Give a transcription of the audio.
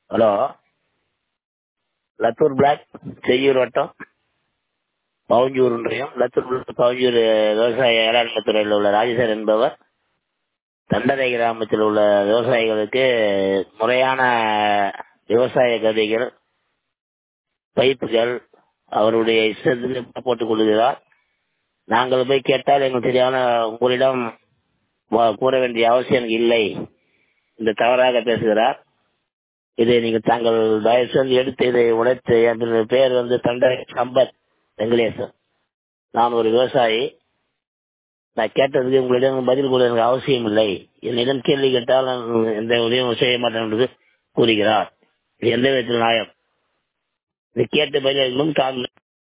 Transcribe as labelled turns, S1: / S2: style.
S1: hello Lathur black Cheyyur வட்டம் பவுஞ்சூர் ஒன்றியம் Lathur black Pavunjur விவசாய வேளாண்மை துறையில் உள்ள ராஜேசர் என்பவர் தண்டரை கிராமத்தில் உள்ள விவசாயிகளுக்கு முறையான விவசாய கருவிகள் பைப்புகள் அவருடைய இஷ்டத்துக்கு போட்டுக் கொள்கிறார் நாங்கள் போய் கேட்டால் எங்களுக்கு தெரியாம உங்களிடம் வ- கூற வேண்டிய அவசியம் இல்லை இந்த தவறாக பேசுகிறார் இதை நீங்கள் தாங்கள் தயவு செய்து எடுத்து இதை உடைத்து என் பெயர் வந்து தண்டரை சம்பத் வெங்கடேசன் நான் ஒரு விவசாயி நான் கேட்டதுக்கு உங்களிடம் பதில் கூற எனக்கு அவசியம் இல்லை என்னிடம் கேள்வி கேட்டால் நான் எந்த உதவியும் செய்ய மாட்டேன் என்று கூறுகிறார் இது எந்த விதத்தில் நியாயம் இதை கேட்டு பதில் முன் கால்